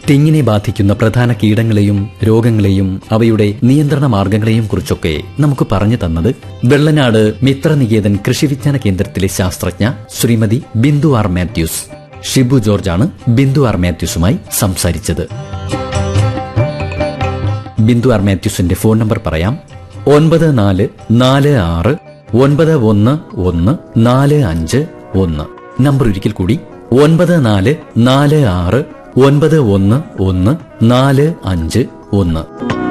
തെങ്ങിനെ ബാധിക്കുന്ന പ്രധാന കീടങ്ങളെയും രോഗങ്ങളെയും അവയുടെ നിയന്ത്രണ മാർഗങ്ങളെയും കുറിച്ചൊക്കെ നമുക്ക് പറഞ്ഞു തന്നത് വെള്ളനാട് മിത്രനികേതൻ കൃഷിവിജ്ഞാന കേന്ദ്രത്തിലെ ശാസ്ത്രജ്ഞ ശ്രീമതി ബിന്ദു ആർ മാത്യൂസ് ഷിബു ജോർജാണ് ബിന്ദു ആർ മാത്യൂസുമായി സംസാരിച്ചത് ബിന്ദു ആർ മാത്യൂസിന്റെ ഫോൺ നമ്പർ പറയാം ഒൻപത് നാല് നാല് ആറ് ഒൻപത് ഒന്ന് ഒന്ന് നാല് അഞ്ച് ഒന്ന് നമ്പർ ഒരിക്കൽ കൂടി ഒൻപത് നാല് നാല് ആറ് ഒൻപത് ഒന്ന് ഒന്ന് നാല് അഞ്ച് ഒന്ന്